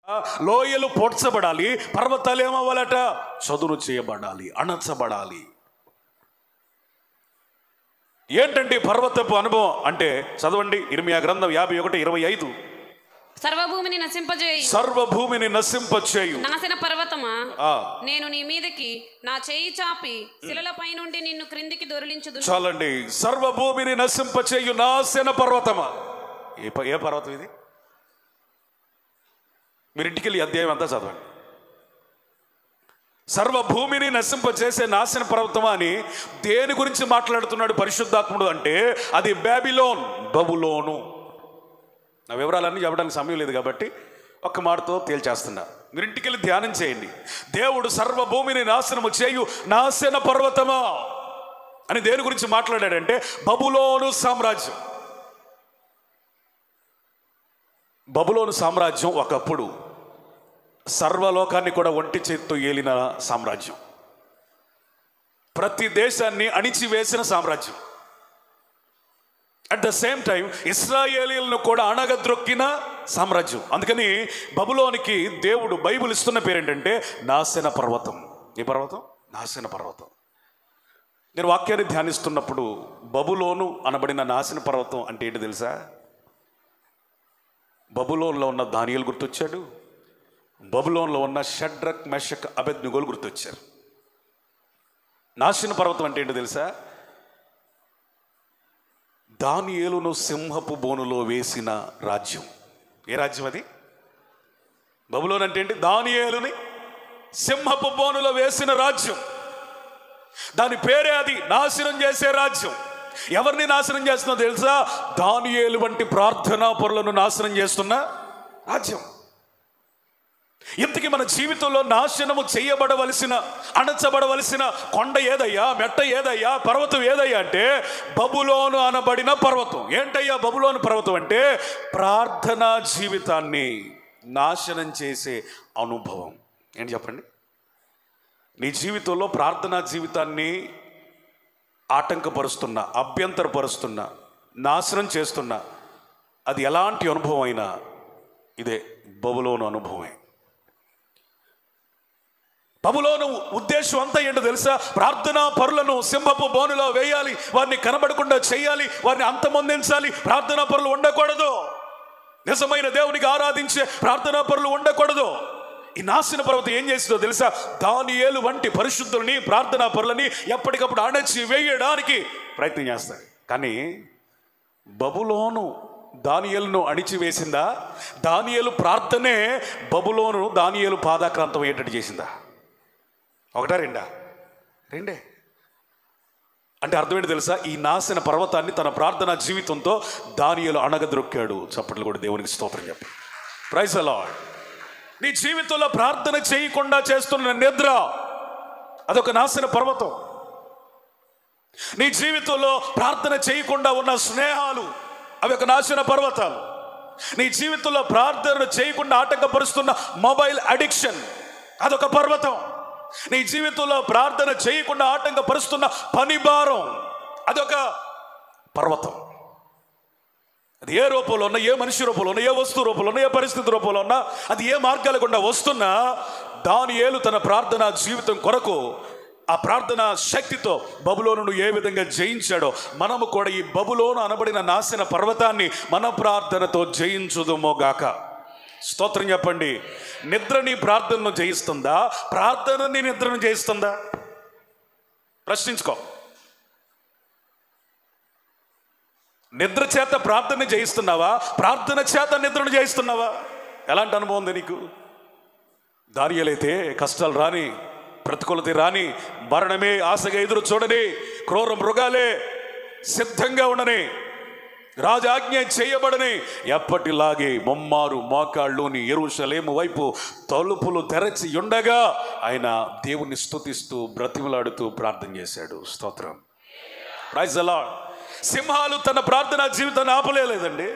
లోయలు పొడ్చబడాలి పర్వతాలు ఏమవ్వాలట చదును చేయబడాలి అణచబడాలి ఏంటండి పర్వతపు అనుభవం అంటే చదవండి ఇరిమియా గ్రంథం యాభై ఒకటి ఇరవై ఐదు సర్వభూమిని నశింపజేయి సర్వభూమిని నశింపచేయు నాశన పర్వతమా ఆ, నేను నీ మీదకి నా చేయి చాపి శిలలపై నుండి నిన్ను క్రిందికి దొరిలించుదు చాలండి సర్వభూమిని నశింపచేయు నాశన పర్వతమా ఏ ప- ఏ పర్వతం ఇది మీరు ఇంటికి వెళ్ళి ఈ అధ్యాయం అంతా చదవండి సర్వభూమిని నశింపచేసే నాశన పర్వతం అని దేని గురించి మాట్లాడుతున్నాడు పరిశుద్ధాత్ముడు అంటే అది బాబిలోన్ బబులోను నా వివరాలన్నీ చెప్పడానికి సమయం లేదు కాబట్టి ఒక్క మాటతో తేల్చేస్తున్నా మీరు ఇంటికి వెళ్ళి ధ్యానం చేయండి దేవుడు సర్వభూమిని నాశనము చేయు నాశన పర్వతమా అని దేని గురించి మాట్లాడాడంటే బబులోను సామ్రాజ్యం బబులోను సామ్రాజ్యం ఒకప్పుడు సర్వలోకాన్ని కూడా ఒంటి చేత్తో ఏలిన సామ్రాజ్యం ప్రతి దేశాన్ని అణిచివేసిన సామ్రాజ్యం అట్ ద సేమ్ టైం ఇస్రాయేలీలను కూడా అణగద్రొక్కిన సామ్రాజ్యం అందుకని బబులోనికి దేవుడు బైబుల్ ఇస్తున్న పేరు ఏంటంటే నాశన పర్వతం ఏ పర్వతం నాశన పర్వతం నేను వాక్యాన్ని ధ్యానిస్తున్నప్పుడు బబులోను అనబడిన నాశన పర్వతం అంటే ఏంటి తెలుసా బబులోన్లో ఉన్న దానియలు గుర్తొచ్చాడు బబులోన్లో ఉన్న షడ్రక్ మెషక్ అబెద్నుగోలు గుర్తొచ్చారు నాశన పర్వతం అంటే ఏంటో తెలుసా దానియేలును సింహపు బోనులో వేసిన రాజ్యం ఏ రాజ్యం అది బబులోన్ అంటే ఏంటి దానియేలుని సింహపు బోనులో వేసిన రాజ్యం దాని పేరే అది నాశనం చేసే రాజ్యం ఎవరిని నాశనం చేస్తుందో తెలుసా దానియేలు వంటి ప్రార్థనా పరులను నాశనం చేస్తున్న రాజ్యం ఇంతకీ మన జీవితంలో నాశనము చేయబడవలసిన అణచబడవలసిన కొండ ఏదయ్యా మెట్ట ఏదయ్యా పర్వతం ఏదయ్యా అంటే బబులోను అనబడిన పర్వతం ఏంటయ్యా బబులోను పర్వతం అంటే ప్రార్థనా జీవితాన్ని నాశనం చేసే అనుభవం ఏంటి చెప్పండి నీ జీవితంలో ప్రార్థనా జీవితాన్ని ఆటంకపరుస్తున్న అభ్యంతరపరుస్తున్న నాశనం చేస్తున్న అది ఎలాంటి అనుభవం అయినా ఇదే బబులోను అనుభవమే బబులోను ఉద్దేశం అంతా ఏంటో తెలుసా ప్రార్థనా పరులను సింహపు బోనులో వేయాలి వారిని కనబడకుండా చేయాలి వారిని అంతమొందించాలి ప్రార్థనా పరులు ఉండకూడదు నిజమైన దేవునికి ఆరాధించే ప్రార్థనా పరులు ఉండకూడదు ఈ నాశన పర్వతం ఏం చేసిందో తెలుసా దానియేలు వంటి పరిశుద్ధులని ప్రార్థనా పరులని ఎప్పటికప్పుడు అణచి వేయడానికి ప్రయత్నం చేస్తారు కానీ బబులోను దానియేలును అణిచివేసిందా దానియేలు ప్రార్థనే బబులోను దానియేలు పాదాక్రాంతం అయ్యేటట్టు చేసిందా ఒకటా రెండా రెండే అంటే అర్థం ఏంటి తెలుసా ఈ నాశన పర్వతాన్ని తన ప్రార్థన జీవితంతో దానియలు అణగద్రొక్కాడు చప్పట్లు కూడా దేవునికి స్తోత్రం చెప్పి ప్రైజ్ అలా నీ జీవితంలో ప్రార్థన చేయకుండా చేస్తున్న నిద్ర అదొక నాశన పర్వతం నీ జీవితంలో ప్రార్థన చేయకుండా ఉన్న స్నేహాలు అవి ఒక నాశన పర్వతాలు నీ జీవితంలో ప్రార్థన చేయకుండా ఆటంకపరుస్తున్న మొబైల్ అడిక్షన్ అదొక పర్వతం నీ జీవితంలో ప్రార్థన చేయకుండా ఆటంకపరుస్తున్న పని భారం అదొక పర్వతం అది ఏ రూపంలో ఉన్నా ఏ మనిషి రూపంలో ఉన్నా ఏ వస్తువు రూపంలో ఉన్నా ఏ పరిస్థితి రూపంలో ఉన్నా అది ఏ మార్గాల గుండా వస్తున్నా దాని ఏలు తన ప్రార్థన జీవితం కొరకు ఆ ప్రార్థన శక్తితో బబులోను ఏ విధంగా జయించాడో మనము కూడా ఈ బబులోను అనబడిన నాశన పర్వతాన్ని మన ప్రార్థనతో జయించుదుమో గాక స్తోత్రం చెప్పండి నిద్ర నీ ప్రార్థనను జయిస్తుందా ప్రార్థన నీ నిద్రను జయిస్తుందా ప్రశ్నించుకో నిద్ర చేత ప్రార్థన జయిస్తున్నావా ప్రార్థన చేత నిద్రను జయిస్తున్నావా ఎలాంటి అనుభవం ఉంది నీకు దానియలైతే కష్టాలు రాని ప్రతికూలత రాని మరణమే ఆశగా ఎదురు చూడని క్రూర మృగాలే సిద్ధంగా ఉండని రాజాజ్ఞ చేయబడని ఎప్పటిలాగే మొమ్మారు మోకాళ్ళుని ఎరుషలేము వైపు తలుపులు తెరచి ఉండగా ఆయన దేవుని స్తుతిస్తూ బ్రతిమలాడుతూ ప్రార్థన చేశాడు స్తోత్రం ప్రైజ్ అలా సింహాలు తన ప్రార్థనా జీవితాన్ని ఆపలేదండి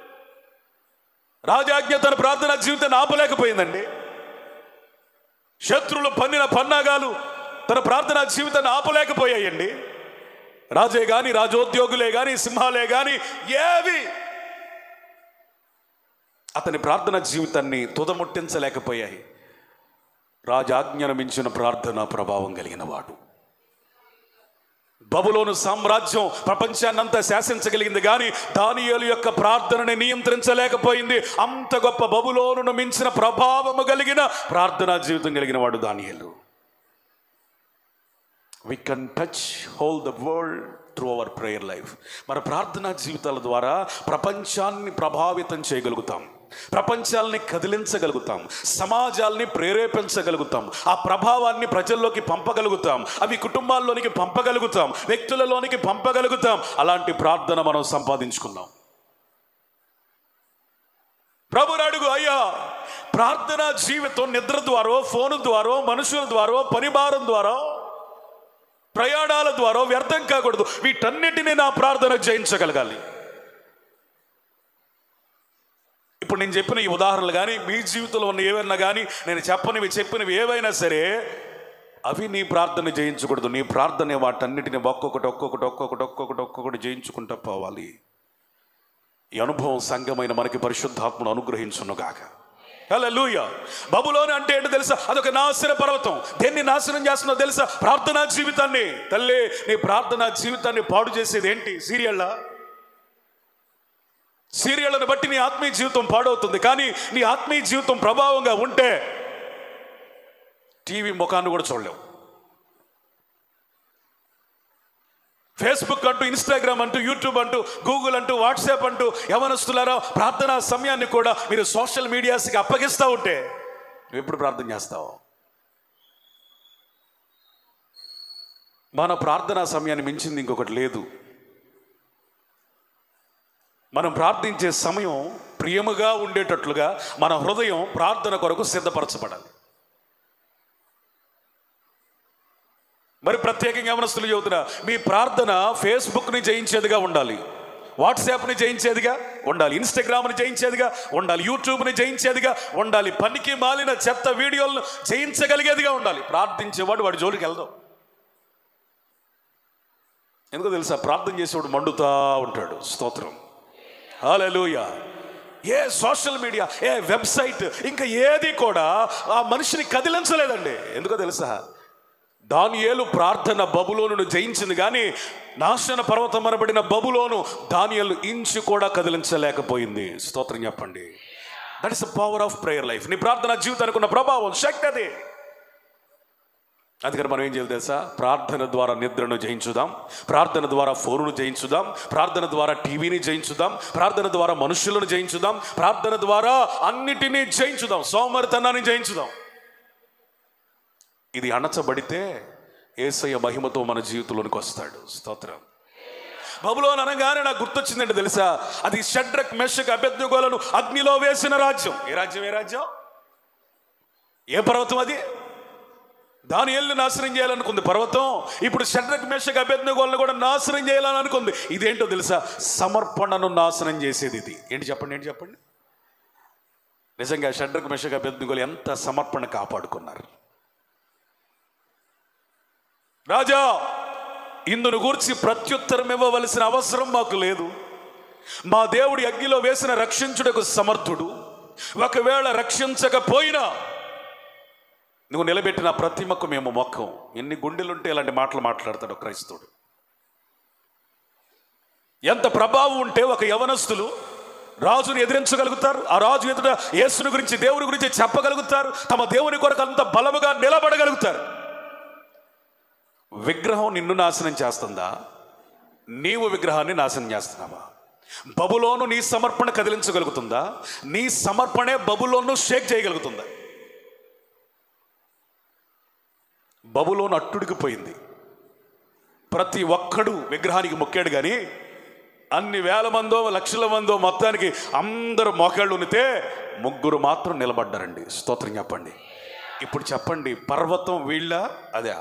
రాజాజ్ఞ తన ప్రార్థనా జీవితాన్ని ఆపలేకపోయిందండి శత్రువులు పన్నిన పన్నాగాలు తన ప్రార్థనా జీవితాన్ని ఆపలేకపోయాయండి రాజే గాని రాజోద్యోగులే గాని సింహాలే గాని ఏవి అతని ప్రార్థన జీవితాన్ని తుదముట్టించలేకపోయాయి రాజాజ్ఞను మించిన ప్రార్థన ప్రభావం కలిగిన వాడు బబులోను సామ్రాజ్యం ప్రపంచాన్నంతా శాసించగలిగింది కానీ దానియేలు యొక్క ప్రార్థనని నియంత్రించలేకపోయింది అంత గొప్ప బబులోనును మించిన ప్రభావము కలిగిన ప్రార్థనా జీవితం కలిగిన వాడు దానియేలు we can touch whole the world through our prayer life మన ప్రార్థనా జీవితాల ద్వారా ప్రపంచాన్ని ప్రభావితం చేయగలుగుతాం ప్రపంచాల్ని కదిలించగలుగుతాం సమాజాల్ని ప్రేరేపించగలుగుతాం ఆ ప్రభావాన్ని ప్రజల్లోకి పంపగలుగుతాం అవి కుటుంబాల్లోనికి పంపగలుగుతాం వ్యక్తులలోనికి పంపగలుగుతాం అలాంటి ప్రార్థన మనం సంపాదించుకుందాం ప్రభుని అడుగు అయ్యా ప్రార్థనా జీవితం నిద్ర ద్వారా ఫోను ద్వారా మనుషుల ద్వారా పనిభారం ద్వారా ప్రయాణాల ద్వారా వ్యర్థం కాకూడదు వీటన్నిటిని నా ప్రార్థన జయించగలగాలి ఇప్పుడు నేను చెప్పిన ఈ ఉదాహరణలు కానీ మీ జీవితంలో ఉన్న ఏవైనా కానీ నేను చెప్పనివి చెప్పినవి ఏవైనా సరే అవి నీ ప్రార్థన జయించకూడదు నీ ప్రార్థన వాటన్నిటిని ఒక్కొక్కటి ఒక్కొక్కటి ఒక్కొక్కటి ఒక్కొక్కటి ఒక్కొక్కటి జయించుకుంటూ పోవాలి ఈ అనుభవం సంఘమైన మనకి పరిశుద్ధాత్మను అనుగ్రహించునుగాక హల్లెలూయ బబులోని అంటే ఏంటో తెలుసా అదొక నాశన పర్వతం దేన్ని నాశనం చేస్తుందో తెలుసా ప్రార్థనా జీవితాన్ని తల్లి నీ ప్రార్థనా జీవితాన్ని పాడు చేసేది ఏంటి సీరియళ్ళ సీరియళ్లను బట్టి నీ ఆత్మీయ జీవితం పాడవుతుంది కానీ నీ ఆత్మీయ జీవితం ప్రభావంగా ఉంటే టీవీ ముఖాన్ని కూడా చూడలేవు ఫేస్బుక్ అంటూ ఇన్స్టాగ్రామ్ అంటూ యూట్యూబ్ అంటూ గూగుల్ అంటూ వాట్సాప్ అంటూ యవనస్తులారా ప్రార్థనా సమయాన్ని కూడా మీరు సోషల్ మీడియాస్కి అప్పగిస్తూ ఉంటే నువ్వు ఎప్పుడు ప్రార్థన చేస్తావు మన ప్రార్థనా సమయాన్ని మించింది ఇంకొకటి లేదు మనం ప్రార్థించే సమయం ప్రియముగా ఉండేటట్లుగా మన హృదయం ప్రార్థన కొరకు సిద్ధపరచబడాలి మరి ప్రత్యేకంగా యవనస్తులు చెబుతున్నా మీ ప్రార్థన ఫేస్బుక్ని జయించేదిగా ఉండాలి వాట్సాప్ని జయించేదిగా ఉండాలి ఇన్స్టాగ్రామ్ని జయించేదిగా ఉండాలి యూట్యూబ్ని జయించేదిగా ఉండాలి పనికి మాలిన చెత్త వీడియోలను జయించగలిగేదిగా ఉండాలి ప్రార్థించేవాడు వాడి జోలికి వెళ్దాం ఎందుకో తెలుసా ప్రార్థన చేసేవాడు మండుతా ఉంటాడు స్తోత్రం హాలూయ ఏ సోషల్ మీడియా ఏ వెబ్సైట్ ఇంకా ఏది కూడా ఆ మనిషిని కదిలించలేదండి ఎందుకో తెలుసా దానియేలు ప్రార్థన బబులోను జయించింది కానీ నాశన పర్వతం అనబడిన బబులోను దానియేలు ఇంచు కూడా కదిలించలేకపోయింది స్తోత్రం చెప్పండి that is the power of prayer life నీ ప్రార్థన జీవితానికి ఉన్న ప్రభావం శక్తి అది అందుకని మనం ఏం చేయాలి తెలుసా ప్రార్థన ద్వారా నిద్రను జయించుదాం ప్రార్థన ద్వారా ఫోనును జయించుదాం ప్రార్థన ద్వారా టీవీని జయించుదాం ప్రార్థన ద్వారా మనుషులను జయించుదాం ప్రార్థన ద్వారా అన్నిటినీ జయించుదాం సోమరితనాన్ని జయించుదాం ఇది అణచబడితే ఏసయ్య మహిమతో మన జీవితంలోనికి వస్తాడు స్తోత్రం బబులోన్ అనగానే నాకు గుర్తొచ్చిందంటే తెలుసా అది షడ్రక్ మెషక్ అభ్యర్థుగోలను అగ్నిలో వేసిన రాజ్యం ఏ రాజ్యం ఏ రాజ్యం ఏ పర్వతం అది దాని ఏళ్ళని నాశనం చేయాలనుకుంది పర్వతం ఇప్పుడు షడ్రక్ మేషక్ అభ్యర్థుగోలను కూడా నాశనం చేయాలని అనుకుంది ఇదేంటో తెలుసా సమర్పణను నాశనం చేసేది ఇది ఏంటి చెప్పండి ఏంటి చెప్పండి నిజంగా షడ్రక్ మేషక్ అభ్యర్థుగోలు ఎంత సమర్పణ కాపాడుకున్నారు రాజా ఇందును గూర్చి ప్రత్యుత్తరం ఇవ్వవలసిన అవసరం మాకు లేదు మా దేవుడి అగ్నిలో వేసిన రక్షించుటకు సమర్థుడు ఒకవేళ రక్షించకపోయినా నువ్వు నిలబెట్టిన ప్రతిమకు మేము మొక్కం ఎన్ని గుండెలుంటే ఇలాంటి మాటలు మాట్లాడతాడు క్రైస్తవుడు ఎంత ప్రభావం ఉంటే ఒక యవనస్తులు రాజుని ఎదిరించగలుగుతారు ఆ రాజు ఎదుట యేసుని గురించి దేవుని గురించి చెప్పగలుగుతారు తమ దేవుని కొరకు అంత బలముగా నిలబడగలుగుతారు విగ్రహం నిన్ను నాశనం చేస్తుందా నీవు విగ్రహాన్ని నాశనం చేస్తున్నావా బబులోను నీ సమర్పణ కదిలించగలుగుతుందా నీ సమర్పణే బబులోను షేక్ చేయగలుగుతుందా బబులోను అట్టుడికిపోయింది ప్రతి ఒక్కడు విగ్రహానికి మొక్కాడు కానీ అన్ని వేల మందో లక్షల మందో మొత్తానికి అందరూ మోకాళ్ళు ఉనితే ముగ్గురు మాత్రం నిలబడ్డారండి స్తోత్రం చెప్పండి ఇప్పుడు చెప్పండి పర్వతం వీళ్ళ అదే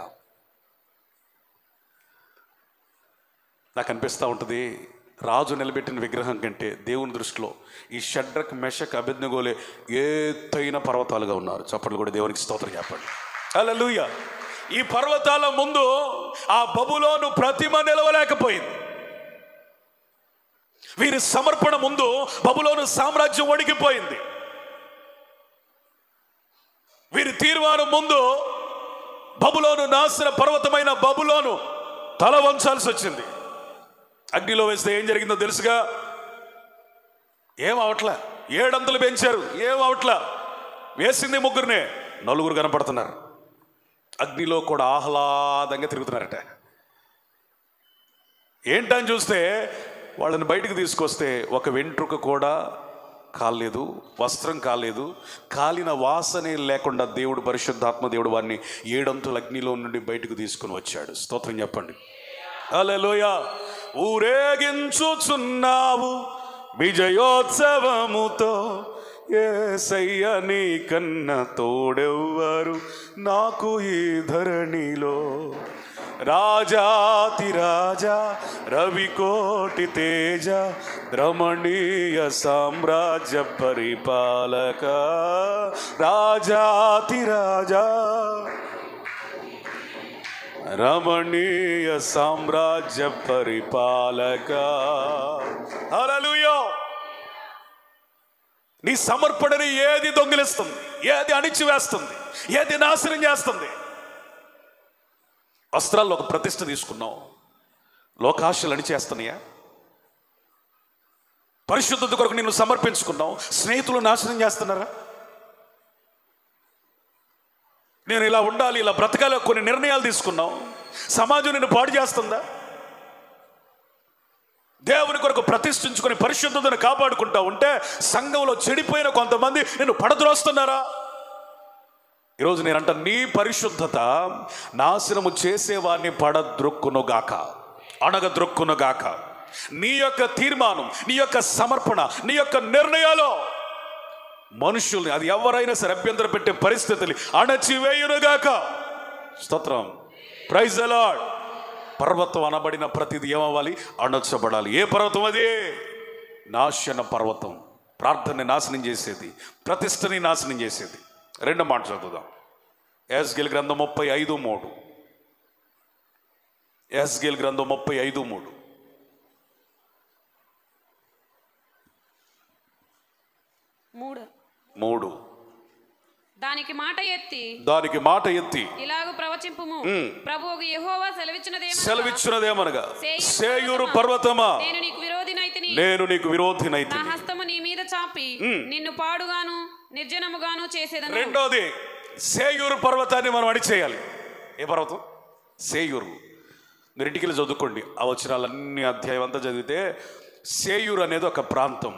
నాకు అనిపిస్తూ ఉంటుంది రాజు నిలబెట్టిన విగ్రహం కంటే దేవుని దృష్టిలో ఈ షడ్రక్ మెషక్ అభిజ్ఞగోలే ఎత్తైన పర్వతాలుగా ఉన్నారు చప్పట్లు కూడా దేవునికి స్తోత్రం చెప్పండి హల్లెలూయా ఈ పర్వతాల ముందు ఆ బబులోను ప్రతిమ నిలవలేకపోయింది వీరి సమర్పణ ముందు బబులోను సామ్రాజ్యం వణికిపోయింది వీరి తీర్మానం ముందు బబులోను నాశన పర్వతమైన బబులోను తల వంచాల్సి వచ్చింది అగ్నిలో వేస్తే ఏం జరిగిందో తెలుసుగా ఏం అవట్లా ఏడంతలు పెంచారు ఏం అవట్లా వేసింది ముగ్గురినే నలుగురు కనపడుతున్నారు అగ్నిలో కూడా ఆహ్లాదంగా తిరుగుతున్నారట ఏంటని చూస్తే వాళ్ళని బయటకు తీసుకొస్తే ఒక వెంట్రుక కూడా కాలేదు వస్త్రం కాలేదు కాలిన వాసనే లేకుండా దేవుడు పరిశుద్ధాత్మ దేవుడు వారిని ఏడంతుల అగ్నిలో నుండి బయటకు తీసుకుని వచ్చాడు స్తోత్రం చెప్పండి అలలోయ ఊరేగించుచున్నావు విజయోత్సవముతో ఏసయ్య నీ కన్న తోడెవ్వరు నాకు ఈ ధరణిలో రాజాతి రాజా రవికోటి తేజ రమణీయ సామ్రాజ్య పరిపాలక రాజాతి రాజా రమణీయ సామ్రాజ్య పరిపాలక హల్లెలూయా నీ సమర్పణని ఏది దొంగిలిస్తుంది ఏది అణిచివేస్తుంది ఏది నాశనం చేస్తుంది వస్త్రాల్లో ఒక ప్రతిష్ట తీసుకున్నావు లోకాశలు అణిచేస్తున్నాయా పరిశుద్ధత కొరకు నిన్ను సమర్పించుకున్నావు స్నేహితులు నాశనం చేస్తున్నారా నేను ఇలా ఉండాలి ఇలా బ్రతకాలి కొన్ని నిర్ణయాలు తీసుకున్నావు సమాజం నిన్ను పాడు చేస్తుందా దేవుని కొరకు ప్రతిష్ఠించుకొని పరిశుద్ధతను కాపాడుకుంటా ఉంటే సంఘంలో చెడిపోయిన కొంతమంది నిన్ను పడద్రోస్తున్నారా ఈరోజు నేనంట నీ పరిశుద్ధత నాశనము చేసేవాడిని పడద్రొక్కునుగాక అణగద్రొక్కునుగాక నీ యొక్క తీర్మానం నీ యొక్క సమర్పణ నీ యొక్క నిర్ణయాలు మనుషుల్ని అది ఎవరైనా సరే అభ్యంతర పెట్టే పరిస్థితులు అణచివేయునుగాక స్తోత్రం ప్రైజ్ అలాడ్ పర్వతం అనబడిన ప్రతిది ఏమవ్వాలి అణచబడాలి ఏ పర్వతం అది నాశన పర్వతం ప్రార్థనని నాశనం చేసేది ప్రతిష్టని నాశనం చేసేది రెండు మాట చదువుదాం ఎస్గిల్ గ్రంథం ముప్పై ఐదు మూడు ఎస్గిల్ గ్రంథం ముప్పై ఐదు మూడు మూడు మూడు దానికి మాట ఎత్తి దానికి మాట ఎత్తి ఇలాగ ప్రవచింపుము ప్రభు యెహోవా సెలవిచ్చినదేమనగా సెలవిచ్చినదేమనగా సేయీరు సేయూరు పర్వతమా నేను నీకు విరోధినైతిని నేను నీకు విరోధినైతే నా హస్తము నీ మీద చాపి నిన్ను పాడుగాను నిర్జనముగాను చేసేదను రెండోది సేయూరు పర్వతాన్ని మనం అడిచేయాలి ఏ పర్వతం సేయూరు మీరు ఇంటికి వెళ్ళి చదువుకోండి ఆ వచనాలన్నీ అధ్యాయం అంతా చదివితే సేయూరు అనేది ఒక ప్రాంతం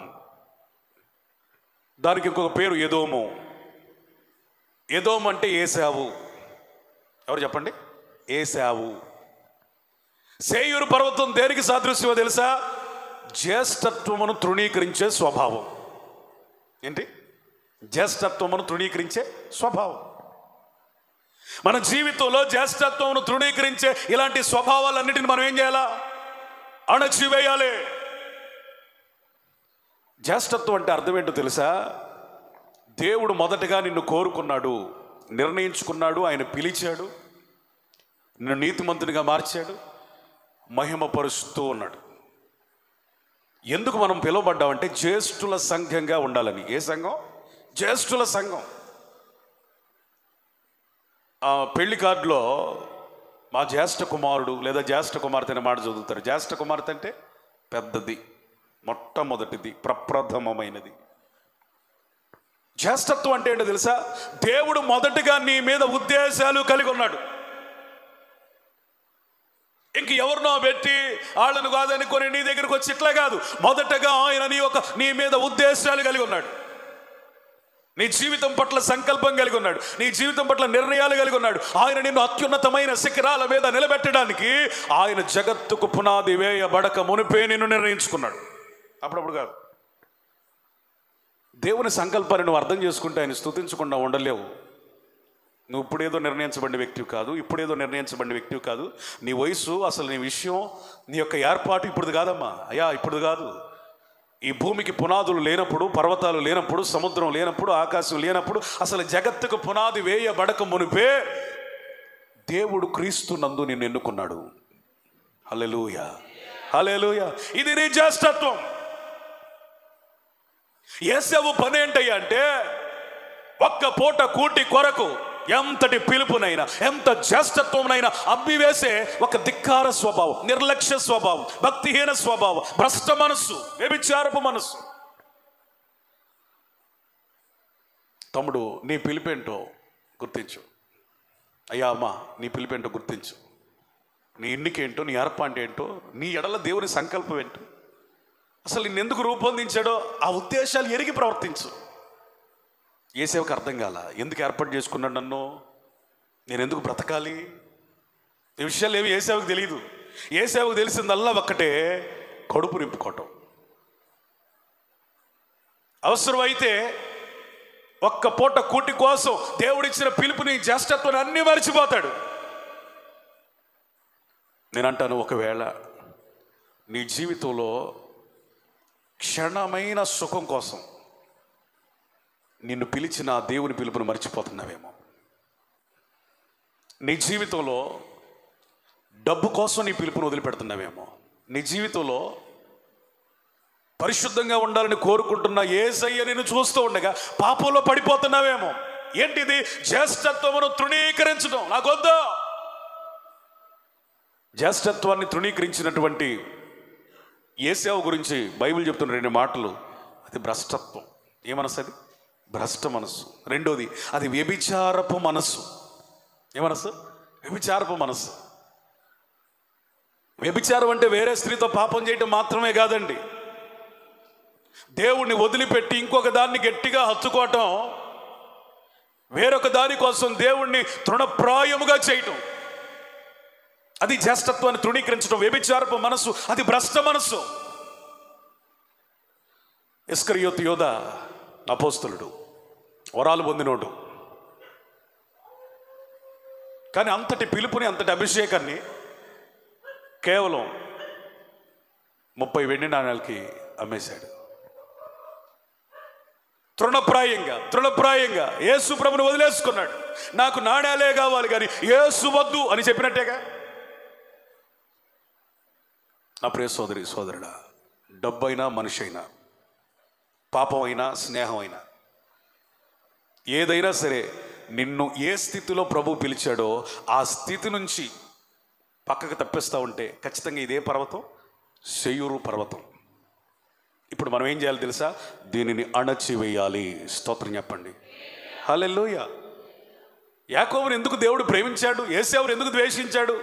దానికి ఇంకొక పేరు ఎదోము ఎదోము అంటే ఏసావు ఎవరు చెప్పండి ఏసావు సేయూరు పర్వతం దేనికి సాదృశ్యమో తెలుసా జ్యేష్ఠత్వమును తృణీకరించే స్వభావం ఏంటి జ్యేష్ఠత్వమును తృణీకరించే స్వభావం మన జీవితంలో జ్యేష్ఠత్వమును తృణీకరించే ఇలాంటి స్వభావాలన్నిటిని మనం ఏం చేయాలా అణచివేయాలి జ్యేష్ఠత్వం అంటే అర్థం ఏంటో తెలుసా దేవుడు మొదటగా నిన్ను కోరుకున్నాడు నిర్ణయించుకున్నాడు ఆయన పిలిచాడు నిన్ను నీతిమంతునిగా మార్చాడు మహిమపరుస్తూ ఉన్నాడు ఎందుకు మనం పిలువబడ్డామంటే జ్యేష్ఠుల సంఘంగా ఉండాలని ఏ సంఘం జ్యేష్ఠుల సంఘం ఆ పెళ్లి కార్డులో మా జ్యేష్ఠ కుమారుడు లేదా జ్యేష్ఠ కుమార్తె అనే మాట చదువుతారు జ్యేష్ఠ కుమార్తె అంటే పెద్దది మొట్టమొదటిది ప్రప్రథమమైనది జ్యేష్ఠత్వం అంటే ఏంటో తెలుసా దేవుడు మొదటగా నీ మీద ఉద్దేశాలు కలిగి ఉన్నాడు ఇంక ఎవరినో పెట్టి వాళ్ళను కాదనుకొని నీ దగ్గరకు వచ్చి ఇట్లా కాదు మొదటగా ఆయన నీ ఒక నీ మీద ఉద్దేశాలు కలిగి ఉన్నాడు నీ జీవితం పట్ల సంకల్పం కలిగి ఉన్నాడు నీ జీవితం పట్ల నిర్ణయాలు కలిగి ఉన్నాడు ఆయన నిన్ను అత్యున్నతమైన శిఖరాల మీద నిలబెట్టడానికి ఆయన జగత్తుకు పునాది వేయబడక మునిపే నిన్ను నిర్ణయించుకున్నాడు అప్పుడప్పుడు కాదు దేవుని సంకల్పాన్ని నువ్వు అర్థం చేసుకుంటే ఆయన స్తుతించకుండా ఉండలేవు నువ్వు ఇప్పుడేదో నిర్ణయించబడిన వ్యక్తివి కాదు ఇప్పుడేదో నిర్ణయించబడిన వ్యక్తివి కాదు నీ వయసు అసలు నీ విషయం నీ యొక్క ఏర్పాటు ఇప్పుడు కాదమ్మా అయ్యా ఇప్పుడు కాదు ఈ భూమికి పునాదులు లేనప్పుడు పర్వతాలు లేనప్పుడు సముద్రం లేనప్పుడు ఆకాశం లేనప్పుడు అసలు జగత్తుకు పునాది వేయబడక మునిపే దేవుడు క్రీస్తు నందు నిన్ను ఎన్నుకున్నాడు హల్లెలూయ హల్లెలూయ ఇది నీ జ్యేష్ఠత్వం ఏసేవు పని ఏంటయ్యా అంటే ఒక్క పూట కూటి కొరకు ఎంతటి పిలుపునైనా ఎంత జ్యేష్ఠత్వమునైనా అబ్బివేసే ఒక ధిక్కార స్వభావం నిర్లక్ష్య స్వభావం భక్తిహీన స్వభావం భ్రష్ట మనస్సు వ్యభిచారపు మనస్సు తమ్ముడు నీ పిలిపేంటో గుర్తించు అయ్యా అమ్మ నీ పిలిపేంటో గుర్తించు నీ ఎన్నికేంటో నీ ఏర్పాటు ఏంటో నీ ఎడల దేవుని సంకల్పం ఏంటో అసలు నిన్నెందుకు రూపొందించాడో ఆ ఉద్దేశాలు ఎరిగి ప్రవర్తించు ఏ సేవకు అర్థం కాల ఎందుకు ఏర్పాటు చేసుకున్నాడు నన్ను నేను ఎందుకు బ్రతకాలి ఈ విషయాలు ఏమి ఏ సేవకు తెలియదు ఏ సేవకు తెలిసిందల్లా ఒక్కటే కడుపు నింపుకోవటం అవసరమైతే ఒక్క పూట కూటి కోసం దేవుడిచ్చిన పిలుపుని జ్యేష్ఠత్వాన్ని అన్ని మర్చిపోతాడు నేనంటాను ఒకవేళ నీ జీవితంలో క్షణమైన సుఖం కోసం నిన్ను పిలిచిన ఆ దేవుని పిలుపును మర్చిపోతున్నావేమో నీ జీవితంలో డబ్బు కోసం నీ పిలుపును వదిలిపెడుతున్నావేమో నీ జీవితంలో పరిశుద్ధంగా ఉండాలని కోరుకుంటున్న ఏసయ్య నేను చూస్తూ ఉండగా పాపంలో పడిపోతున్నావేమో ఏంటిది జ్యేష్ఠత్వమును తృణీకరించడం నాకొద్దు జ్యేష్ఠత్వాన్ని తృణీకరించినటువంటి ఏసేవ గురించి బైబిల్ చెప్తున్న రెండు మాటలు అది భ్రష్టత్వం ఏ మనసు అది భ్రష్ట మనస్సు రెండోది అది వ్యభిచారపు మనస్సు ఏ మనస్సు వ్యభిచారపు మనస్సు వ్యభిచారం అంటే వేరే స్త్రీతో పాపం చేయటం మాత్రమే కాదండి దేవుణ్ణి వదిలిపెట్టి ఇంకొక దాన్ని గట్టిగా హత్తుకోవటం వేరొక దాని కోసం దేవుణ్ణి తృణప్రాయముగా చేయటం అది జ్యేష్ఠత్వాన్ని తృణీకరించడం వ్యభిచారపు మనస్సు అది భ్రష్ట మనస్సు ఇస్కరియోత్ యోధ అపోస్తులుడు వరాలు పొందినోడు కానీ అంతటి పిలుపుని అంతటి అభిషేకాన్ని కేవలం ముప్పై వెండి నాణాలకి అమ్మేశాడు తృణప్రాయంగా తృణప్రాయంగా యేసు ప్రభుని వదిలేసుకున్నాడు నాకు నాణ్యాలే కావాలి కానీ యేసు వద్దు అని చెప్పినట్టేగా నా ప్రియ సోదరి సోదరుడా డబ్బైనా మనిషి అయినా పాపమైనా స్నేహమైనా ఏదైనా సరే నిన్ను ఏ స్థితిలో ప్రభు పిలిచాడో ఆ స్థితి నుంచి పక్కకు తప్పిస్తూ ఉంటే ఖచ్చితంగా ఇదే పర్వతం శయూరు పర్వతం ఇప్పుడు మనం ఏం చేయాలి తెలుసా దీనిని అణచివేయాలి స్తోత్రం చెప్పండి హల్లెలూయ యాకోబుని ఎందుకు దేవుడు ప్రేమించాడు ఏసేవుని ఎందుకు ద్వేషించాడు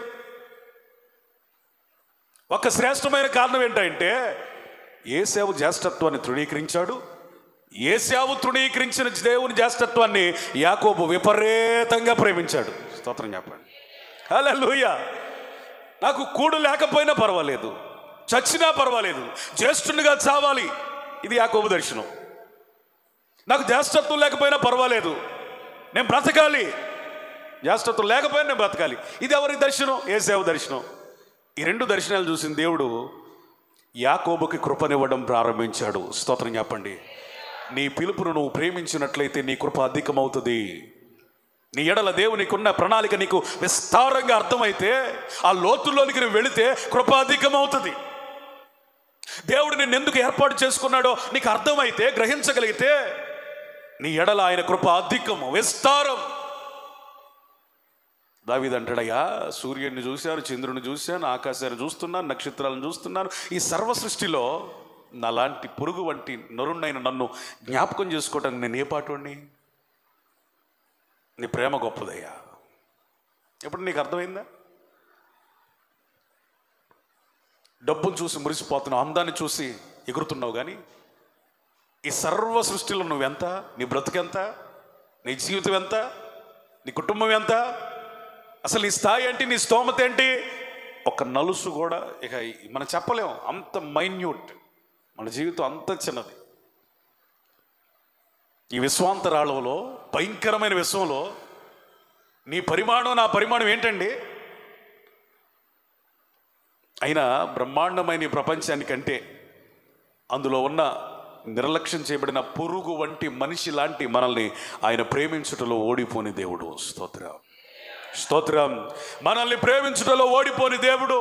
ఒక శ్రేష్టమైన కారణం ఏంటంటే ఏసేవు జ్యేష్ఠత్వాన్ని తృణీకరించాడు ఏసేవు తృణీకరించిన దేవుని జ్యేష్ఠత్వాన్ని యాకోబు విపరీతంగా ప్రేమించాడు స్తోత్రం చెప్పండి హల్లెలూయ నాకు కూడు లేకపోయినా పర్వాలేదు చచ్చినా పర్వాలేదు జ్యేష్ఠునిగా చావాలి ఇది యాకోబు దర్శనం నాకు జ్యేష్ఠత్వం లేకపోయినా పర్వాలేదు నేను బ్రతకాలి జ్యేష్ఠత్వం లేకపోయినా నేను బ్రతకాలి ఇది ఎవరి దర్శనం ఏసేవ దర్శనం ఈ రెండు దర్శనాలు చూసిన దేవుడు యాకోబుకి కృపనివ్వడం ప్రారంభించాడు స్తోత్రం చెప్పండి నీ పిలుపును నువ్వు ప్రేమించినట్లయితే నీ కృప అధికమవుతుంది నీ ఎడల దేవునికున్న ప్రణాళిక నీకు విస్తారంగా అర్థమైతే ఆ లోతుల్లోనికి నువ్వు వెళితే కృప అధికమవుతుంది దేవుడు నిన్ను ఎందుకు ఏర్పాటు చేసుకున్నాడో నీకు అర్థమైతే గ్రహించగలిగితే నీ ఎడల ఆయన కృప అధికము విస్తారం దావిదంటాడయ్యా సూర్యుడిని చూశాను చంద్రుని చూశాను ఆకాశాన్ని చూస్తున్నాను నక్షత్రాలను చూస్తున్నాను ఈ సర్వ సృష్టిలో నాలాంటి పురుగు వంటి నరుణ్ణైన నన్ను జ్ఞాపకం చేసుకోవటానికి నేను ఏ పాటోడిని నీ ప్రేమ గొప్పదయ్యా ఎప్పుడు నీకు అర్థమైందా డబ్బును చూసి మురిసిపోతున్నావు అందాన్ని చూసి ఎగురుతున్నావు కానీ ఈ సర్వ సృష్టిలో నువ్వెంత నీ బ్రతుకెంత నీ జీవితం ఎంత నీ కుటుంబం ఎంత అసలు నీ స్థాయి ఏంటి నీ స్తోమత ఏంటి ఒక నలుసు కూడా ఇక మనం చెప్పలేం అంత మైన్యూట్ మన జీవితం అంత చిన్నది ఈ విశ్వాంతరాళంలో భయంకరమైన విశ్వంలో నీ పరిమాణం నా పరిమాణం ఏంటండి అయినా బ్రహ్మాండమైన ఈ ప్రపంచానికంటే అందులో ఉన్న నిర్లక్ష్యం చేయబడిన పురుగు వంటి మనిషి లాంటి మనల్ని ఆయన ప్రేమించుటలో ఓడిపోని దేవుడు స్తోత్రం స్తోత్రం మనల్ని ప్రేమించుటలో ఓడిపోని దేవుడు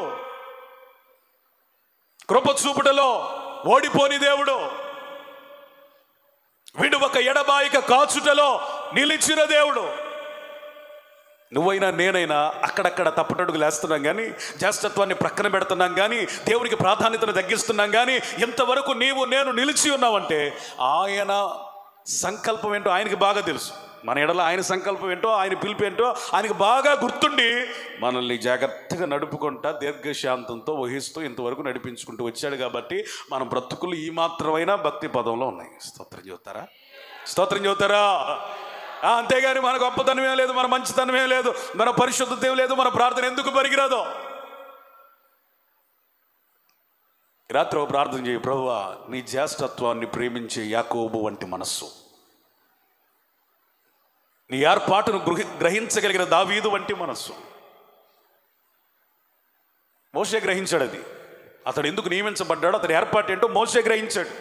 కృప చూపుటలో ఓడిపోని దేవుడు విడువక ఎడబాయిక కాచుటలో నిలిచిన దేవుడు నువ్వైనా నేనైనా అక్కడక్కడ తప్పటడుగు లేస్తున్నాం కానీ జ్యేష్ఠత్వాన్ని ప్రక్కన పెడుతున్నాం కానీ దేవునికి ప్రాధాన్యతను తగ్గిస్తున్నాం కానీ ఇంతవరకు నీవు నేను నిలిచి ఉన్నావంటే ఆయన సంకల్పం ఏంటో ఆయనకి బాగా తెలుసు మన ఎడల ఆయన సంకల్పం ఏంటో ఆయన పిలుపు ఏంటో ఆయనకి బాగా గుర్తుండి మనల్ని జాగ్రత్తగా నడుపుకుంటా దీర్ఘశాంతంతో వహిస్తూ ఇంతవరకు నడిపించుకుంటూ వచ్చాడు కాబట్టి మన బ్రతుకులు ఈ మాత్రమైనా భక్తి పదంలో ఉన్నాయి స్తోత్రం చెబుతారా స్తోత్రం చెబుతారా ఆ, అంతేగాని మన గొప్పతనమే లేదు మన మంచితనమే లేదు మన పరిశుద్ధత లేదు మన ప్రార్థన ఎందుకు పరిగిరాదో రాత్రి ఓ ప్రార్థన చేయి ప్రభువా నీ జ్యేష్ఠత్వాన్ని ప్రేమించే యాకోబు వంటి మనస్సు నీ ఏర్పాటును గృహి గ్రహించగలిగిన దావీదు వంటి మనస్సు మోసే గ్రహించాడు అది అతడు ఎందుకు నియమించబడ్డాడో అతని ఏర్పాటు ఏంటో మోసే గ్రహించాడు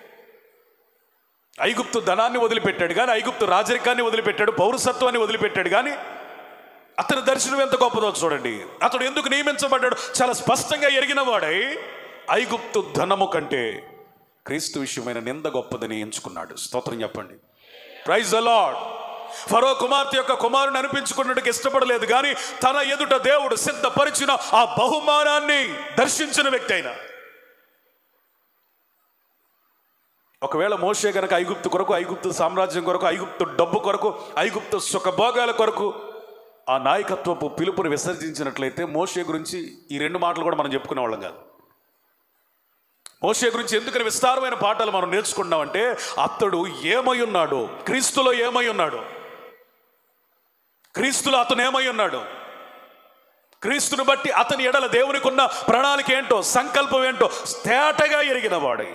ఐగుప్తు ధనాన్ని వదిలిపెట్టాడు కానీ ఐగుప్తు రాజరికాన్ని వదిలిపెట్టాడు పౌరసత్వాన్ని వదిలిపెట్టాడు కానీ అతని దర్శనం ఎంత గొప్పదో చూడండి అతడు ఎందుకు నియమించబడ్డాడు చాలా స్పష్టంగా ఎరిగిన వాడై ఐగుప్తు ధనము కంటే క్రీస్తు విషయమైన నింద గొప్పదని ఎంచుకున్నాడు స్తోత్రం చెప్పండి ప్రైజ్ అలాడ్ ఫరో కుమార్తె యొక్క కుమారుని అనిపించుకున్నట్టుకు ఇష్టపడలేదు కానీ తన ఎదుట దేవుడు సిద్ధపరిచిన ఆ బహుమానాన్ని దర్శించిన వ్యక్తి అయినా ఒకవేళ మోషే గనక ఐగుప్తు కొరకు ఐగుప్తు సామ్రాజ్యం కొరకు ఐగుప్తు డబ్బు కొరకు ఐగుప్తు సుఖభోగాల కొరకు ఆ నాయకత్వపు పిలుపుని విసర్జించినట్లయితే మోషే గురించి ఈ రెండు మాటలు కూడా మనం చెప్పుకునే వాళ్ళం కాదు మోషే గురించి ఎందుకని విస్తారమైన పాఠాలు మనం నేర్చుకున్నామంటే అతడు ఏమై ఉన్నాడు క్రీస్తులో ఏమై ఉన్నాడు క్రీస్తులో అతను ఏమై ఉన్నాడు క్రీస్తుని బట్టి అతని ఎడల దేవునికి ఉన్న ప్రణాళిక ఏంటో సంకల్పం ఏంటో తేటగా ఎరిగిన వాడై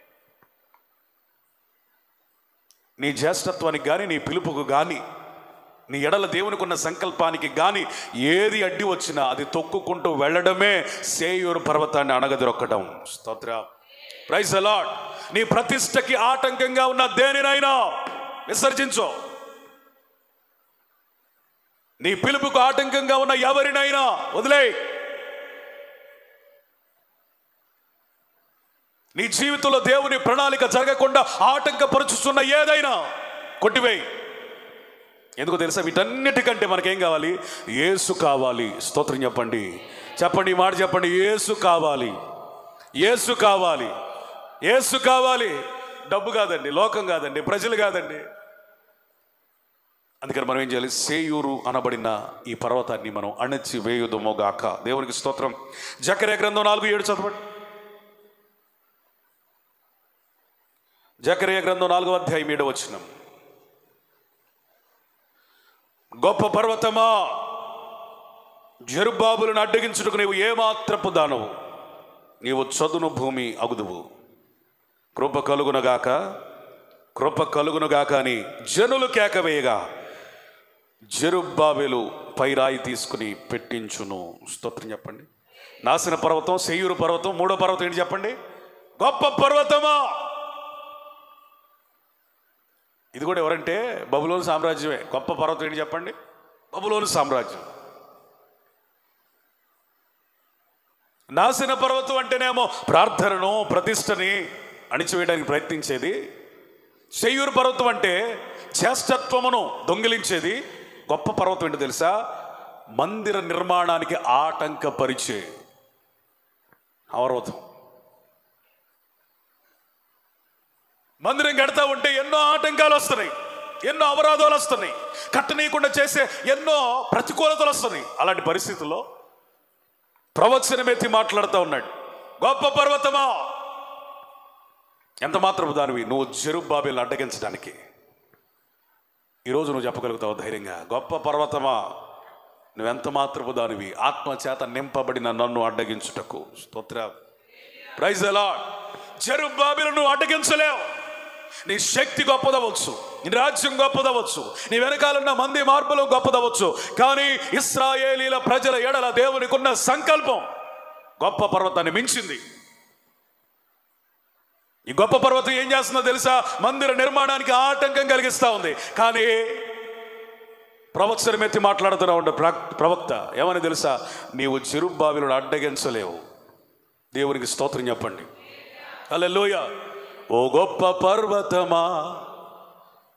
నీ జ్యేష్ఠత్వానికి కానీ నీ పిలుపుకు కానీ నీ ఎడల దేవునికి ఉన్న సంకల్పానికి కానీ ఏది అడ్డి వచ్చినా అది తొక్కుకుంటూ వెళ్ళడమే సేయూరు పర్వతాన్ని అణగదొక్కడం స్తోత్ర ప్రైజ్ అలాట్ నీ ప్రతిష్టకి ఆటంకంగా ఉన్న దేనినైనా విసర్జించు నీ పిలుపుకు ఆటంకంగా ఉన్న ఎవరినైనా వదిలే నీ జీవితంలో దేవుని ప్రణాళిక జరగకుండా ఆటంకపరుచుతున్న ఏదైనా కొట్టివేయి ఎందుకు తెలుసా వీటన్నిటికంటే మనకేం కావాలి ఏసు కావాలి స్తోత్రం చెప్పండి చెప్పండి ఈ మాట చెప్పండి ఏసు కావాలి ఏసు కావాలి ఏసు కావాలి డబ్బు కాదండి లోకం కాదండి ప్రజలు కాదండి అందుకని మనం ఏం చేయాలి సేయూరు అనబడిన ఈ పర్వతాన్ని మనం అణచి వేయుదుమోగాక దేవునికి స్తోత్రం జకరే గ్రంథం నాలుగు ఏడు చదవండి జకరే గ్రంథం నాలుగో అధ్యాయం ఏడవ వచనం గొప్ప పర్వతమా జరుబాబులను అడ్డగించుటకు నీవు ఏమాత్రపు దానవు నీవు చదును భూమి అగుదువు కృప కలుగునగాక కృప కలుగునుగాక అని జనులు కేకవేయగా జరుబాబెలు పైరాయి తీసుకుని పెట్టించును స్తోత్రం చెప్పండి నాసిన పర్వతం సెయ్యూరు పర్వతం మూడో పర్వతం ఏంటి చెప్పండి గొప్ప పర్వతమా ఇది కూడా ఎవరంటే బబులోని సామ్రాజ్యమే గొప్ప పర్వతం ఏంటి చెప్పండి బబులోని సామ్రాజ్యం నాశన పర్వతం అంటేనేమో ప్రార్థనను ప్రతిష్టని అణిచివేయడానికి ప్రయత్నించేది శయ్యూరు పర్వతం అంటే జ్యేష్ఠత్వమును దొంగిలించేది గొప్ప పర్వతం ఏంటో తెలుసా మందిర నిర్మాణానికి ఆటంకపరిచే పర్వతం మందిరం కడతా ఉంటే ఎన్నో ఆటంకాలు వస్తున్నాయి ఎన్నో అవరోధాలు వస్తున్నాయి కట్టనీయకుండా చేసే ఎన్నో ప్రతికూలతలు వస్తున్నాయి అలాంటి పరిస్థితుల్లో ప్రవచనమెత్తి మాట్లాడుతూ ఉన్నాడు గొప్ప పర్వతమా ఎంత మాత్రం దానివి నువ్వు జరుబాబేలు అడ్డగించడానికి ఈరోజు నువ్వు చెప్పగలుగుతావు ధైర్యంగా గొప్ప పర్వతమా నువ్వెంత మాత్రపు దానివి ఆత్మ చేత నింపబడిన నన్ను అడ్డగించుటకు స్తోత్ర ప్రైజ్ ఎలా జరుబాబేలు నువ్వు అడ్డగించలేవు నీ శక్తి గొప్పదవచ్చు నీ రాజ్యం గొప్పదవచ్చు నీ వెనకాలన్న మంది మార్పులు గొప్పదవచ్చు కానీ ఇస్రాయేలీల ప్రజల ఎడల దేవునికి ఉన్న సంకల్పం గొప్ప పర్వతాన్ని మించింది ఈ గొప్ప పర్వతం ఏం చేస్తుందో తెలుసా మందిర నిర్మాణానికి ఆటంకం కలిగిస్తా ఉంది కానీ ప్రవక్తను మెత్తి మాట్లాడుతున్నా ఉండే ప్ర- ప్రవక్త ఏమని తెలుసా నీవు చిరుబావిలను అడ్డగించలేవు దేవునికి స్తోత్రం చెప్పండి హల్లెలూయా ఓ గొప్ప పర్వతమా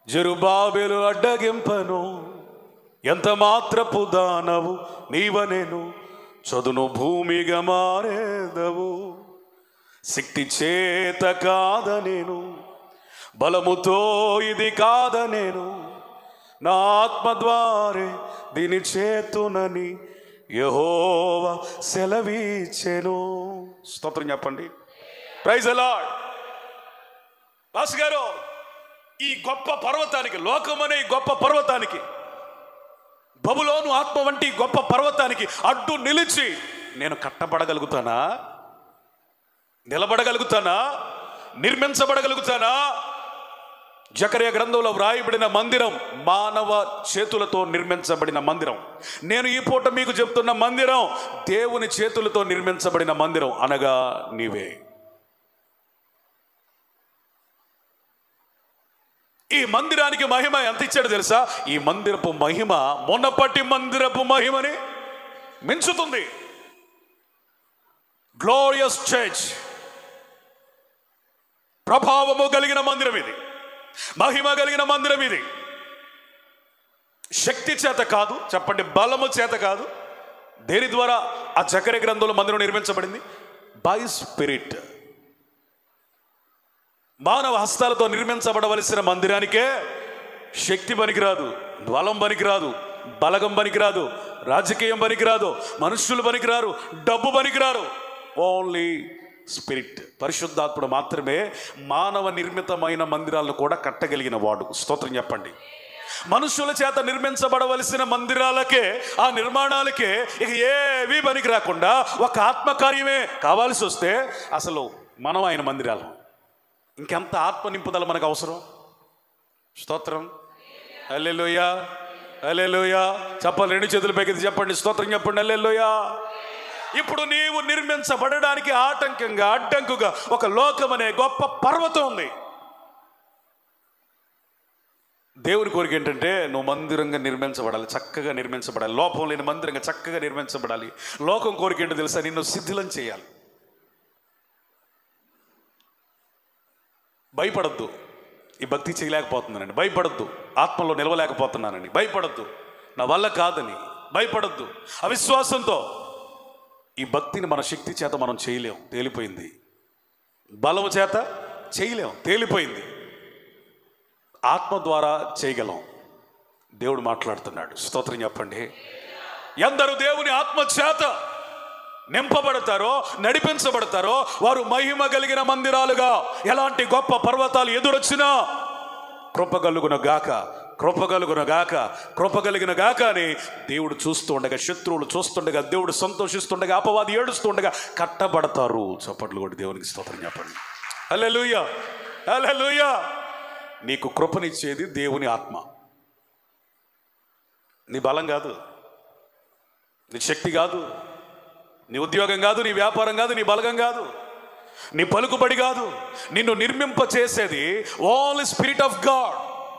జరుబాబెలు అడ్డగింపను ఎంత మాత్రపు దానవు నీవనేను చదును భూమిగా మారేదవు శక్తి చేత కాద నేను బలముతో ఇది కాద నేను నా ఆత్మ ద్వారే దీని చేతునని యహోవ సెలవిచ్చెను స్తోత్రం చెప్పండి ప్రైజ్ అలాడ్ బాస్ గారు ఈ గొప్ప పర్వతానికి లోకమనే ఈ గొప్ప పర్వతానికి బబులోను ఆత్మ వంటి ఈ గొప్ప పర్వతానికి అడ్డు నిలిచి నేను కట్టబడగలుగుతానా నిలబడగలుగుతానా నిర్మించబడగలుగుతానా జకర్య గ్రంథంలో వ్రాయబడిన మందిరం మానవ చేతులతో నిర్మించబడిన మందిరం నేను ఈ పూట మీకు చెప్తున్న మందిరం దేవుని చేతులతో నిర్మించబడిన మందిరం అనగా నీవే ఈ మందిరానికి మహిమ ఎంత ఇచ్చాడు తెలుసా ఈ మందిరపు మహిమ మొన్నపటి మందిరపు మహిమని మించుతుంది గ్లోరియస్ చర్చ్ ప్రభావము కలిగిన మందిరం ఇది మహిమ కలిగిన మందిరం ఇది శక్తి చేత కాదు చెప్పండి బలము చేత కాదు దేని ద్వారా ఆ చక్కెర గ్రంథంలో మందిరం నిర్మించబడింది బై స్పిరిట్ మానవ హస్తాలతో నిర్మించబడవలసిన మందిరానికే శక్తి పనికిరాదు బలం పనికిరాదు బలగం పనికిరాదు రాజకీయం పనికిరాదు మనుషులు పనికిరారు డబ్బు పనికిరారు ఓన్లీ స్పిరిట్ పరిశుద్ధాత్ముడు మాత్రమే మానవ నిర్మితమైన మందిరాలను కూడా కట్టగలిగిన వాడు స్తోత్రం చెప్పండి మనుషుల చేత నిర్మించబడవలసిన మందిరాలకే ఆ నిర్మాణాలకే ఇక ఏవి పనికి రాకుండా ఒక ఆత్మకార్యమే కావాల్సి వస్తే అసలు మనం ఆయన మందిరాలు ఇంకెంత ఆత్మ నింపుదల మనకు అవసరం స్తోత్రం అల్లెలోయా అల్లెలోయా చెప్పాలి రెండు చేతులు పైకి చెప్పండి స్తోత్రం చెప్పండి అల్లెలోయా ఇప్పుడు నీవు నిర్మించబడడానికి ఆటంకంగా అడ్డంకుగా ఒక లోకం అనే గొప్ప పర్వతం ఉంది దేవుని కోరిక ఏంటంటే నువ్వు మందిరంగా నిర్మించబడాలి చక్కగా నిర్మించబడాలి లోపం లేని మందిరంగా చక్కగా నిర్మించబడాలి లోకం కోరిక ఏంటో తెలుసా నిన్ను శిథిలం చేయాలి భయపడద్దు ఈ భక్తి చేయలేకపోతున్నానండి భయపడద్దు ఆత్మలో నిలవలేకపోతున్నానండి భయపడద్దు నా వల్ల కాదని భయపడద్దు అవిశ్వాసంతో ఈ భక్తిని మన శక్తి చేత మనం చేయలేం తేలిపోయింది బలము చేత చేయలేం తేలిపోయింది ఆత్మ ద్వారా చేయగలం దేవుడు మాట్లాడుతున్నాడు స్తోత్రం చెప్పండి ఎందరు దేవుని ఆత్మ చేత నింపబడతారో నడిపించబడతారో వారు మహిమ కలిగిన మందిరాలుగా ఎలాంటి గొప్ప పర్వతాలు ఎదురొచ్చినా కృపగలుగున గాక కృపగలుగున గాక కృపగలిగిన గాక అని దేవుడు చూస్తూ ఉండగా శత్రువులు చూస్తుండగా దేవుడు సంతోషిస్తుండగా అపవాది ఏడుస్తుండగా కట్టబడతారు చప్పట్లు కూడా దేవునికి స్తోత్రం చెప్పండి హల్లెలూయా హల్లెలూయా నీకు కృపనిచ్చేది దేవుని ఆత్మ నీ బలం కాదు నీ శక్తి కాదు నీ ఉద్యోగం కాదు నీ వ్యాపారం కాదు నీ బలగం కాదు నీ పలుకుబడి కాదు నిన్ను నిర్మింప చేసేది ఓన్లీ స్పిరిట్ ఆఫ్ గాడ్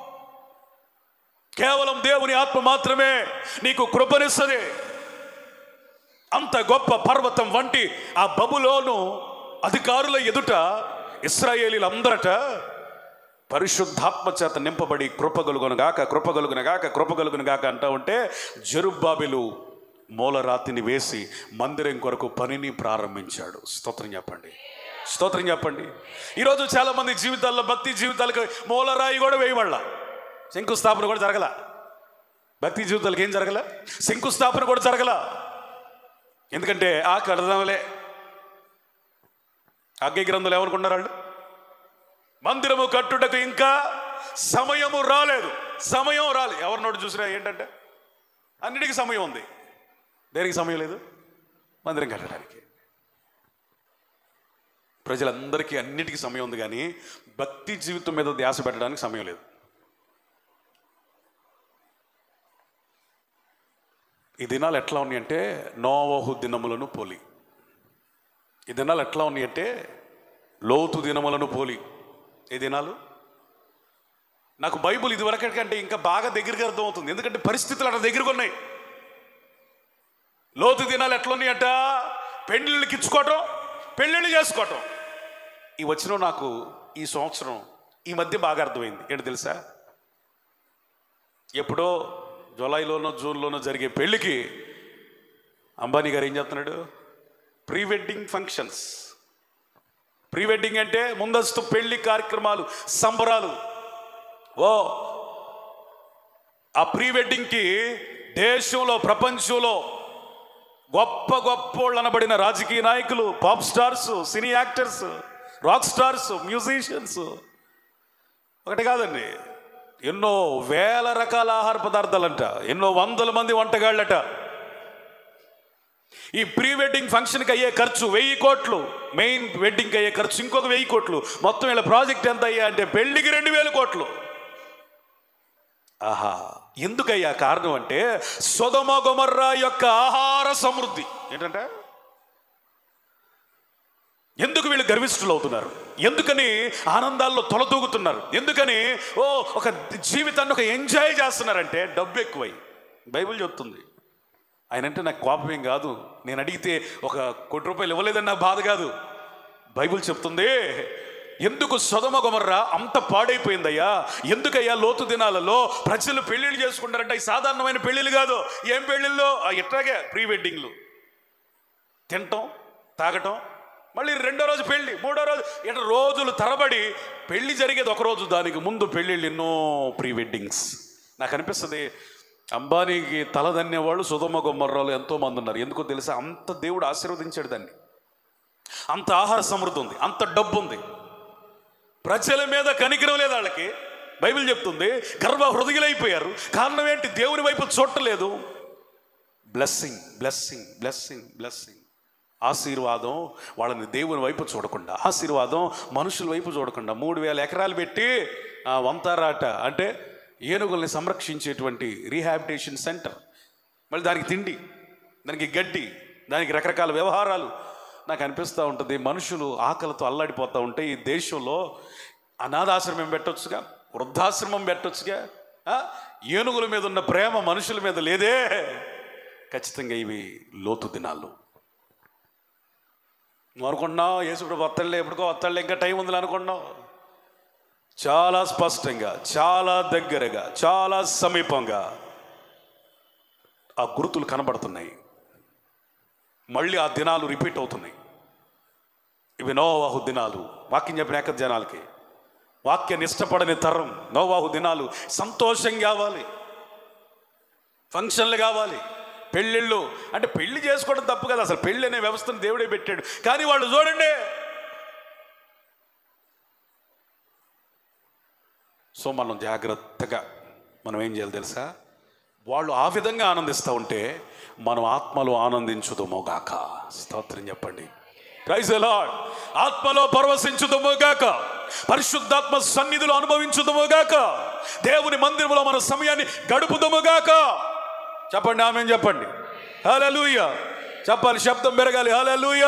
కేవలం దేవుని ఆత్మ మాత్రమే నీకు కృపనిస్తుంది అంత గొప్ప పర్వతం వంటి ఆ బబులోను అధికారుల ఎదుట ఇస్రాయేలీలందరట పరిశుద్ధాత్మ చేత నింపబడి కృపగలుగునగాక కృపగలుగునగాక కృపగలుగునగాక అంటా ఉంటే జరుబ్బాబెలు మూలరాతిని వేసి మందిరం కొరకు పనిని ప్రారంభించాడు స్తోత్రం చెప్పండి స్తోత్రం చెప్పండి ఈరోజు చాలా మంది జీవితాల్లో భక్తి జీవితాలకు మూలరాయి కూడా వేయబడాల శంకుస్థాపన కూడా జరగల భక్తి జీవితాలకు ఏం జరగల శంకుస్థాపన కూడా జరగల ఎందుకంటే ఆ కడదాంలే అగ్గి గ్రంథులు ఏమనుకున్నారు వాళ్ళు మందిరము కట్టుటకు ఇంకా సమయము రాలేదు సమయం రాలేదు ఎవరి నోటి చూసినా ఏంటంటే అన్నిటికీ సమయం ఉంది దేనికి సమయం లేదు మందిరం కట్టడానికి ప్రజలందరికీ అన్నిటికీ సమయం ఉంది కానీ భక్తి జీవితం మీద ధ్యాస పెట్టడానికి సమయం లేదు ఈ దినాలు ఎట్లా ఉన్నాయంటే నోవహు దినములను పోలి ఈ దినాలు ఎట్లా ఉన్నాయంటే లోతు దినములను పోలి ఈ దినాలు నాకు బైబుల్ ఇదివరకటి కంటే ఇంకా బాగా దగ్గరగా అర్థమవుతుంది ఎందుకంటే పరిస్థితులు అట్లా దగ్గరగా ఉన్నాయి లోతు దినాలు ఎట్లున్నాయట పెళ్ళిళ్ళకి ఇచ్చుకోవటం పెళ్ళిళ్ళు చేసుకోవటం ఈ వచ్చిన నాకు ఈ సంవత్సరం ఈ మధ్య బాగా అర్థమైంది ఏంటి తెలుసా ఎప్పుడో జూలైలోనో జూన్లోనో జరిగే పెళ్ళికి అంబానీ గారు ఏం చెప్తున్నాడు pre wedding functions pre wedding అంటే ముందస్తు పెళ్లి కార్యక్రమాలు సంబరాలు ఓ ఆ ప్రీ వెడ్డింగ్కి దేశంలో ప్రపంచంలో గొప్ప గొప్ప వాళ్ళు అనబడిన రాజకీయ నాయకులు pop stars cine actors rock stars musicians ఒకటి కాదండి ఎన్నో వేల రకాల ఆహార పదార్థాలంట ఎన్నో వందల మంది వంటగాళ్ళట ఈ ప్రీ వెడ్డింగ్ ఫంక్షన్కి అయ్యే ఖర్చు వెయ్యి కోట్లు మెయిన్ వెడ్డింగ్కి అయ్యే ఖర్చు ఇంకొక వెయ్యి కోట్లు మొత్తం వీళ్ళ ప్రాజెక్ట్ ఎంత అయ్యా అంటే పెళ్లికి రెండు వేల కోట్లు ఆహా ఎందుకయ్యా కారణం అంటే సొదమ గొమర్రా యొక్క ఆహార సమృద్ధి ఏంటంటే ఎందుకు వీళ్ళు గర్విష్ఠులు అవుతున్నారు ఎందుకని ఆనందాల్లో తొలతూగుతున్నారు ఎందుకని ఓ ఒక జీవితాన్ని ఒక ఎంజాయ్ చేస్తున్నారంటే డబ్బు ఎక్కువై బైబిల్ చెప్తుంది ఆయన అంటే నాకు కోపం ఏం కాదు నేను అడిగితే ఒక కోటి రూపాయలు ఇవ్వలేదని నాకు బాధ కాదు బైబిల్ చెప్తుంది ఎందుకు సొదమ గుమర్రా అంత పాడైపోయిందయ్యా ఎందుకయ్యా లోతు దినాలలో ప్రజలు పెళ్లిళ్ళు చేసుకుంటారంటే ఈ సాధారణమైన పెళ్లిళ్ళు కాదు ఏం పెళ్లిళ్ళు ఆ ఇట్లాగే ప్రీ వెడ్డింగ్లు తినటం తాగటం మళ్ళీ రెండో రోజు పెళ్లి మూడో రోజు ఇట్లా రోజులు తరబడి పెళ్లి జరిగేది ఒక రోజు దానికి ముందు పెళ్ళిళ్ళు ఎన్నో ప్రీ వెడ్డింగ్స్ నాకు అనిపిస్తుంది అంబానీకి తలదన్నే వాళ్ళు సుధమ గొమ్మర్రాలు ఎంతో మంది ఉన్నారు ఎందుకో తెలుసా అంత దేవుడు ఆశీర్వదించాడు దాన్ని అంత ఆహార సమృద్ధి ఉంది అంత డబ్బు ఉంది ప్రజల మీద కనికరం లేదు వాళ్ళకి బైబిల్ చెప్తుంది గర్వ హృదయులైపోయారు కారణం ఏంటి దేవుని వైపు చూడలేదు బ్లెస్సింగ్ బ్లెస్సింగ్ బ్లెస్సింగ్ బ్లెస్సింగ్ ఆశీర్వాదం వాళ్ళని దేవుని వైపు చూడకుండా ఆశీర్వాదం మనుషుల వైపు చూడకుండా మూడు వేల ఎకరాలు పెట్టి ఆ, వంతారాట అంటే ఏనుగుల్ని సంరక్షించేటువంటి రీహాబిటేషన్ సెంటర్ మళ్ళీ దానికి తిండి దానికి గడ్డి దానికి రకరకాల వ్యవహారాలు నాకు అనిపిస్తూ ఉంటుంది మనుషులు ఆకలితో అల్లాడిపోతూ ఉంటే ఈ దేశంలో అనాథాశ్రమం పెట్టొచ్చుగా వృద్ధాశ్రమం పెట్టొచ్చుగా ఆ? ఏనుగుల మీద ఉన్న ప్రేమ మనుషుల మీద లేదే ఖచ్చితంగా ఇవి లోతు దినాలు నువ్వు అనుకుంటున్నావు యేసుడు వత్తళ్ళే ఎప్పుడుకో వత్తళ్ళే ఇంకా టైం ఉందని అనుకుంటున్నావు చాలా స్పష్టంగా చాలా దగ్గరగా చాలా సమీపంగా ఆ గుర్తులు కనబడుతున్నాయి మళ్ళీ ఆ దినాలు రిపీట్ అవుతున్నాయి ఇవి నోవాహు దినాలు వాక్యం చెప్పిన ఏక జనాలకి వాక్యాన్ని ఇష్టపడని తరం నోవాహు దినాలు సంతోషం కావాలి ఫంక్షన్లు కావాలి పెళ్ళిళ్ళు అంటే పెళ్లి చేసుకోవడం తప్పు కదా అసలు పెళ్ళి అనే వ్యవస్థను దేవుడే పెట్టాడు కానీ వాళ్ళు చూడండి సో మనం జాగ్రత్తగా మనం ఏం చేయాలి తెలుసా వాళ్ళు ఆ విధంగా ఆనందిస్తూ ఉంటే మనం ఆత్మలో ఆనందించుదుమోగాక స్తోత్రం చెప్పండి ప్రైజ్ లార్డ్ ఆత్మలో పరవశించుదుమోగాక పరిశుద్ధాత్మ సన్నిధిలో అనుభవించుదుమోగాక దేవుని మందిరంలో మన సమయాన్ని గడుపుదుముగాక చెప్పండి ఆమె చెప్పండి హల్లెలూయ చెప్పాలి శబ్దం పెరగాలి హల్లెలూయా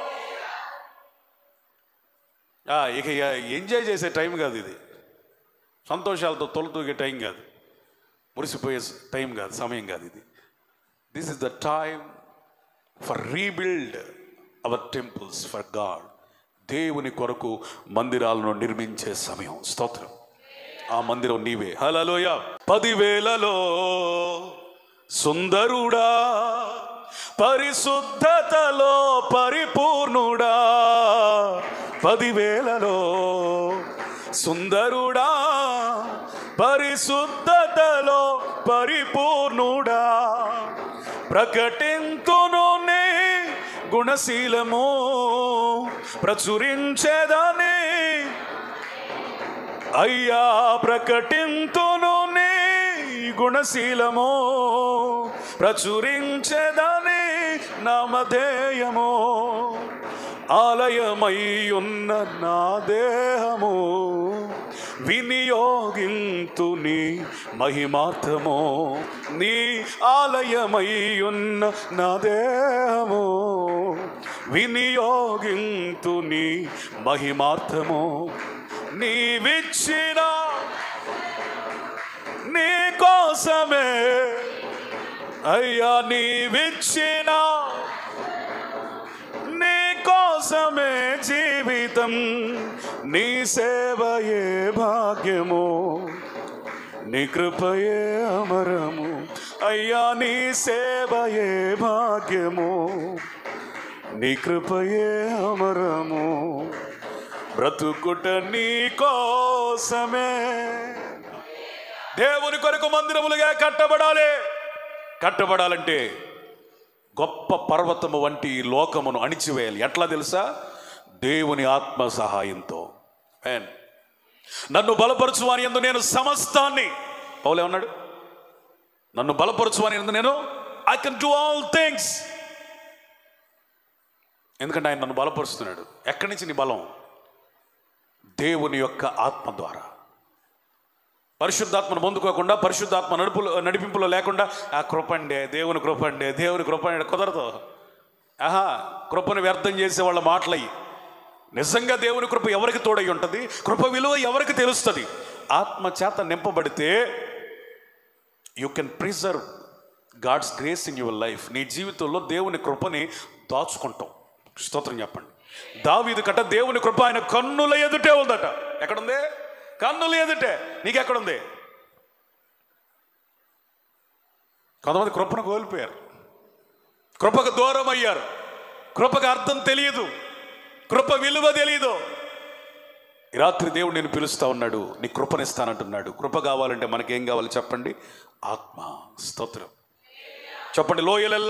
ఆ, ఇక ఇక ఎంజాయ్ చేసే టైం కాదు ఇది సంతోషాలతో తొలతూగే టైం కాదు మురిసిపోయే టైం కాదు సమయం కాదు ఇది this is the time for rebuild our temples for God దేవుని కొరకు మందిరాలను నిర్మించే సమయం స్తోత్రం ఆ మందిరం నీవే హలోయ పదివేలలో సుందరుడా పరిశుద్ధతలో పరిపూర్ణుడా పదివేలలో సుందరుడా పరిశుద్ధతలో పరిపూర్ణుడా ప్రకటింతును నీ గుణశీలము ప్రచురించేదని అయ్యా ప్రకటింతును నీ గుణశీలము ప్రచురించదని నామధేయము ఆలయమై ఉన్న నా దేహము వినియోగింతు నీ మహిమార్థము నీ ఆలయమై ఉన్న నా దేహము వినియోగింతు నీ మహిమార్థము నీవిచ్చిన నీ కోసమే అయ్యా నీవిచ్చిన నీ కోసమే జీవితం నీ సేవయే భాగ్యము నీ కృపయే అమరము అయ్యా నీ సేవయే భాగ్యము నీ కృపయే అమరము బ్రతుకుట నీ కోసమే దేవుని కొరకు మందిరములుగా కట్టబడాలి కట్టబడాలంటే గొప్ప పర్వతము వంటి ఈ లోకమును అణిచివేయాలి ఎట్లా తెలుసా దేవుని ఆత్మ సహాయంతో Amen. నన్ను బలపరచువాని ఎందు నేను సమస్తాన్ని పౌలు ఏమన్నాడు నన్ను బలపరచువాని ఎందు నేను I can do all things ఎందుకంటే ఆయన నన్ను బలపరుస్తున్నాడు ఎక్కడి నుంచి నీ బలం దేవుని యొక్క ఆత్మ ద్వారా పరిశుద్ధాత్మను పొందుకోకుండా పరిశుద్ధాత్మ నడుపులో నడిపింపులో లేకుండా ఆ కృపండే దేవుని కృపండే దేవుని కృపండే కుదరదు ఆహా కృపను వ్యర్థం చేసే వాళ్ళ మాటలయ్యి నిజంగా దేవుని కృప ఎవరికి తోడై ఉంటుంది కృప విలువ ఎవరికి తెలుస్తుంది ఆత్మ చేత నింపబడితే you can preserve God's grace in your life నీ జీవితంలో దేవుని కృపని దాచుకుంటాం స్తోత్రం చెప్పండి దావీదు కట్ట దేవుని కృప ఆయన కన్నుల ఎదుటే ఉందట ఎక్కడుంది కన్నుల ఎదుటే నీకెక్కడుంది కొంతమంది కృపను కోల్పోయారు కృపకు దూరం అయ్యారు కృపకు అర్థం తెలియదు కృప విలువ తెలియదు ఈ రాత్రి దేవుడు నేను పిలుస్తా ఉన్నాడు నీ కృపనిస్తానంటున్నాడు కృప కావాలంటే మనకేం కావాలి చెప్పండి ఆత్మ స్తోత్రం చెప్పండి లోయలెల్లా